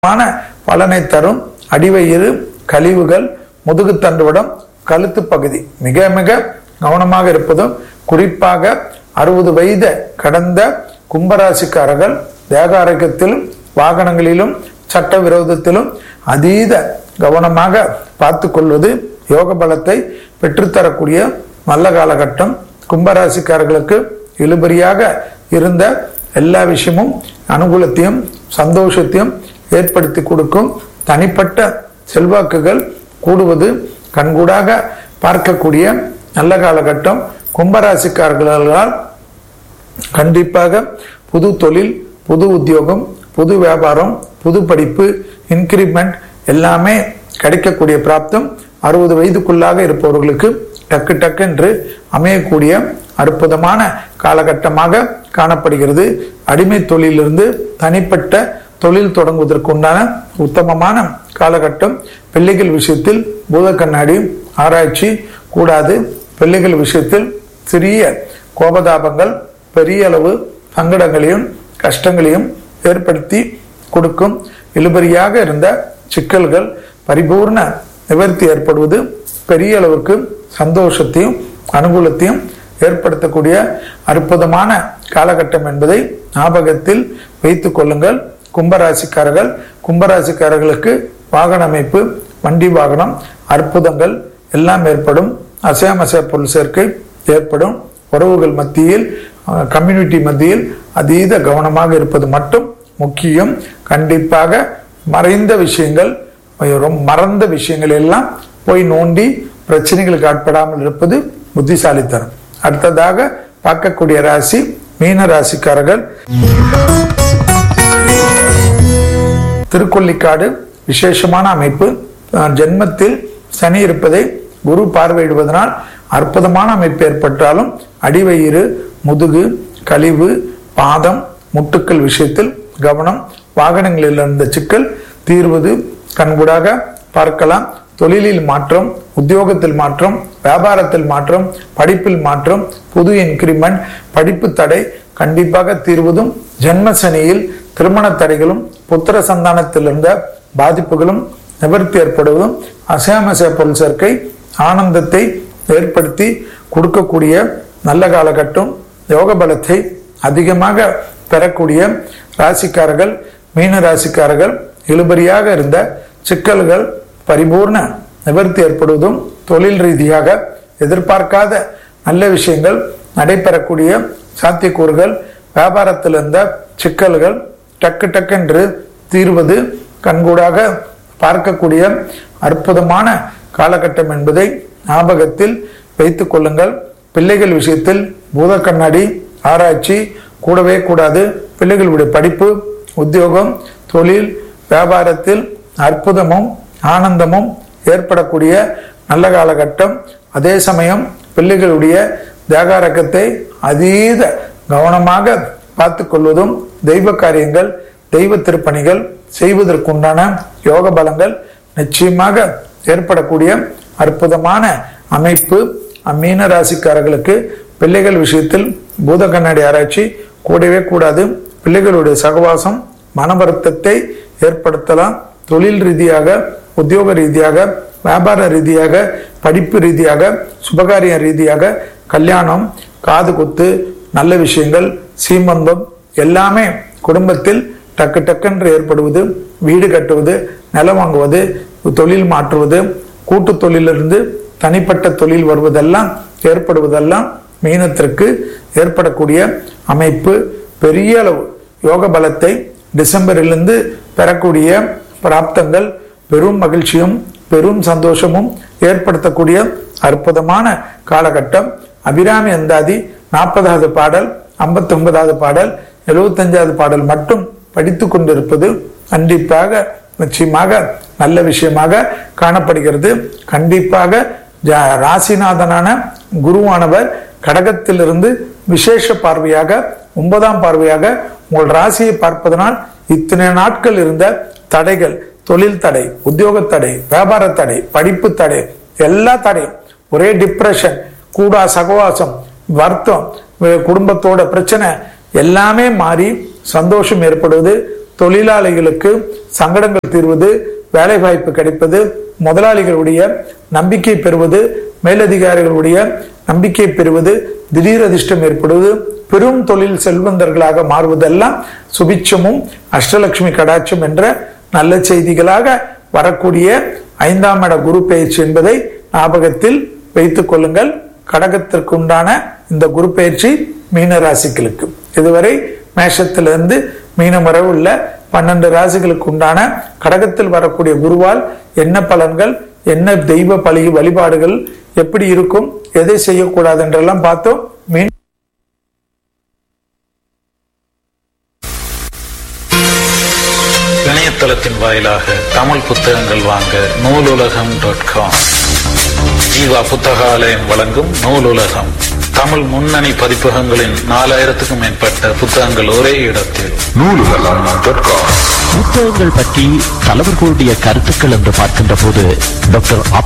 மான பலனை தரும் அடிவயிறு கழிவுகள் முதுகு தண்டுவடம் கழுத்து பகுதி மிக மிக கவனமாக இருப்பதும் குறிப்பாக அறுபது வயது கடந்த கும்பராசிக்காரர்கள் தேக ஆரோக்கியத்திலும் வாகனங்களிலும் சட்ட விரோதத்திலும் அதீத கவனமாக பார்த்து கொள்வது யோக பலத்தை பெற்றுத்தரக்கூடிய நல்ல காலகட்டம் கும்பராசிக்காரர்களுக்கு இழுபறியாக இருந்த எல்லா விஷயமும் அனுகூலத்தையும் சந்தோஷத்தையும் ஏற்படுத்தி கொடுக்கும் தனிப்பட்ட செல்வாக்குகள் கூடுவது கண்கூடாக பார்க்கக்கூடிய நல்ல காலகட்டம் கும்பராசிக்காரர்களால் கண்டிப்பாக புது தொழில் புது உத்தியோகம் புது வியாபாரம் புது படிப்பு இன்கிரிமெண்ட் எல்லாமே கிடைக்கக்கூடிய பிராப்தம் அறுபது வயதுக்குள்ளாக இருப்பவர்களுக்கு டக்கு டக்கு என்று அமையக்கூடிய அற்புதமான காலகட்டமாக காணப்படுகிறது அடிமை தொழிலிருந்து தனிப்பட்ட தொழில் தொடங்குவதற்குண்டான உத்தமமான காலகட்டம் பிள்ளைகள் விஷயத்தில் பூத கண்ணாடி ஆராய்ச்சி கூடாது பிள்ளைகள் விஷயத்தில் சிறிய கோபதாபங்கள் பெரிய அளவு சங்கடங்களையும் கஷ்டங்களையும் ஏற்படுத்தி கொடுக்கும் இழுபறியாக இருந்த சிக்கல்கள் பரிபூர்ண நிவர்த்தி ஏற்படுவது பெரிய அளவுக்கு சந்தோஷத்தையும் அனுகூலத்தையும் ஏற்படுத்தக்கூடிய அற்புதமான காலகட்டம் என்பதை ஞாபகத்தில் வைத்துக் கொள்ளுங்கள் கும்பராசிக்காரர்கள் கும்பராசிக்காரர்களுக்கு வாகன அமைப்பு வண்டி வாகனம் அற்புதங்கள் எல்லாம் ஏற்படும் அசையாமசைய பொருள் சேர்க்கை ஏற்படும் உறவுகள் மத்தியில் கம்யூனிட்டி மத்தியில் அதீத கவனமாக இருப்பது மட்டும் முக்கியம் கண்டிப்பாக மறைந்த விஷயங்கள் ரொம்ப மறந்த விஷயங்கள் எல்லாம் போய் நோண்டி பிரச்சனைகளுக்கு ஆட்படாமல் இருப்பது புத்திசாலித்தனம் அடுத்ததாக பார்க்கக்கூடிய ராசி மீன ராசிக்காரர்கள் திருக்கொல்லிக்காடு விசேஷமான அமைப்பு அஹ், ஜென்மத்தில் சனி இருப்பதை குரு பார்வையிடுவதனால் அற்புதமான அமைப்பு ஏற்பட்டாலும் அடிவயிறு முதுகு கழிவு பாதம் முட்டுக்கள் விஷயத்தில் கவனம் வாகனங்களில் இருந்த சிக்கல் தீர்வது கண்கூடாக பார்க்கலாம் தொழிலில் மாற்றம் உத்தியோகத்தில் மாற்றம் வியாபாரத்தில் மாற்றம் படிப்பில் மாற்றம் புது இன்கிரிமெண்ட் படிப்பு தடை கண்டிப்பாக தீர்வதும் ஜென்ம சனியில் திருமண தடைகளும் புத்திர சந்தானத்தில் இருந்த பாதிப்புகளும் நிவர்த்தி ஏற்படுவதும் அசையாமசைய பொருள் சேர்க்கை ஆனந்தத்தை ஏற்படுத்தி கொடுக்கக்கூடிய நல்ல காலகட்டம் யோக பலத்தை அதிகமாக பெறக்கூடிய ராசிக்காரர்கள் மீன ராசிக்காரர்கள் இழுபறியாக இருந்த சிக்கல்கள் பரிபூர்ண நிவர்த்தி ஏற்படுவதும் தொழில் ரீதியாக எதிர்பார்க்காத நல்ல விஷயங்கள் நடைபெறக்கூடிய சாத்தியக்கூறுகள் வியாபாரத்தில் இருந்த சிக்கல்கள் டக்கு டக்கென்று தீர்வது கண்கூடாக பார்க்கக்கூடிய அற்புதமான காலகட்டம் என்பதை ஞாபகத்தில் வைத்துக் கொள்ளுங்கள் பிள்ளைகள் விஷயத்தில் பூத கண்ணாடி ஆராய்ச்சி கூடவே கூடாது பிள்ளைகளுடைய படிப்பு உத்தியோகம் தொழில் வியாபாரத்தில் அற்புதமும் ஆனந்தமும் ஏற்படக்கூடிய நல்ல காலகட்டம் அதே சமயம் பிள்ளைகளுடைய தேகாரக்கத்தை அதீத கவனமாக பார்த்து கொள்வதும் தெய்வ காரியங்கள் தெய்வ திருப்பணிகள் செய்வதற்குண்டான யோக பலங்கள் நிச்சயமாக ஏற்படக்கூடிய அற்புதமான அமைப்பு மீன ராசிக்காரர்களுக்கு பிள்ளைகள் விஷயத்தில் பூத கண்ணாடி ஆராய்ச்சி கூடவே கூடாது பிள்ளைகளுடைய சகவாசம் மன வருத்தத்தை ஏற்படுத்தலாம் தொழில் ரீதியாக உத்தியோக ரீதியாக வியாபார ரீதியாக படிப்பு ரீதியாக சுபகாரிய ரீதியாக கல்யாணம் காது குத்து நல்ல விஷயங்கள் சீமந்தம் எல்லாமே குடும்பத்தில் டக்கு டக்கென்று ஏற்படுவது வீடு கட்டுவது நிலம் வாங்குவது தொழில் மாற்றுவது கூட்டு தொழிலிருந்து தனிப்பட்ட தொழில் வருவதெல்லாம் ஏற்படுவதெல்லாம் மீனத்திற்கு ஏற்படக்கூடிய அமைப்பு பெரிய அளவு யோக பலத்தை டிசம்பரிலிருந்து பெறக்கூடிய பிராப்தங்கள் பெரும் மகிழ்ச்சியும் பெரும் சந்தோஷமும் ஏற்படுத்தக்கூடிய அற்புதமான காலகட்டம் அபிராமி அந்தாதி நாற்பதாவது பாடல் ஐம்பத்தி ஒன்பதாவது பாடல் எழுபத்தஞ்சாவது பாடல் மட்டும் படித்து கொண்டிருப்பது கண்டிப்பாக நிச்சயமாக நல்ல விஷயமாக காணப்படுகிறது கண்டிப்பாக ஜ- ராசிநாதனான குருவானவர் கடகத்திலிருந்து விசேஷ பார்வையாக ஒன்பதாம் பார்வையாக உங்கள் ராசியை பார்ப்பதனால் இத்தனை நாட்கள் இருந்த தடைகள் தொழில் தடை உத்தியோக தடை வியாபார தடை படிப்பு தடை எல்லா தடையும் ஒரே டிப்ரெஷன் கூடா சகவாசம் வருத்தம் வே- குடும்பத்தோட பிரச்சனை எல்லாமே மாறி சந்தோஷம் ஏற்படுவது தொழிலாளிகளுக்கு சங்கடங்கள் தீர்வது வேலைவாய்ப்பு கிடைப்பது முதலாளிகளுடைய நம்பிக்கை பெறுவது மேலதிகாரிகளுடைய நம்பிக்கை பெறுவது திடீர் அதிர்ஷ்டம் ஏற்படுவது பெரும் தொழில் செல்வந்தர்களாக மாறுவதெல்லாம் சுபிட்சமும் அஷ்டலட்சுமி கடாட்சம் என்ற நல்ல செய்திகளாக வரக்கூடிய ஐந்தாம் இட குரு பயிற்சி என்பதை ஞாபகத்தில் வைத்துக் கொள்ளுங்கள் கடகத்திற்கு உண்டான இந்த குரு பயிற்சி மீன ராசிகளுக்கு இதுவரை மேஷத்திலிருந்து மீனம் வரை உள்ள பன்னெண்டு ராசிகளுக்கு உண்டான கடகத்தில் வரக்கூடிய குருவால் என்ன பலன்கள் என்ன தெய்வ பழி வழிபாடுகள் எப்படி இருக்கும் எதை செய்யக்கூடாது என்றெல்லாம் பார்த்தோம் மீன் இணையதளத்தின் வாயிலாக தமிழ் புத்தகங்கள் வாங்க நூலுலகம் டாட் காம் ஜீவா புத்தகாலயம் வழங்கும் நூலுலகம் தமிழ் முன்னணி பதிப்பகங்களின் நாலாயிரத்துக்கும் மேற்பட்ட புத்தகங்கள் ஒரே இடத்தில் புத்தகங்கள் பற்றி தலைவர்களுடைய கருத்துக்கள் என்று பார்க்கின்ற போது டாக்டர்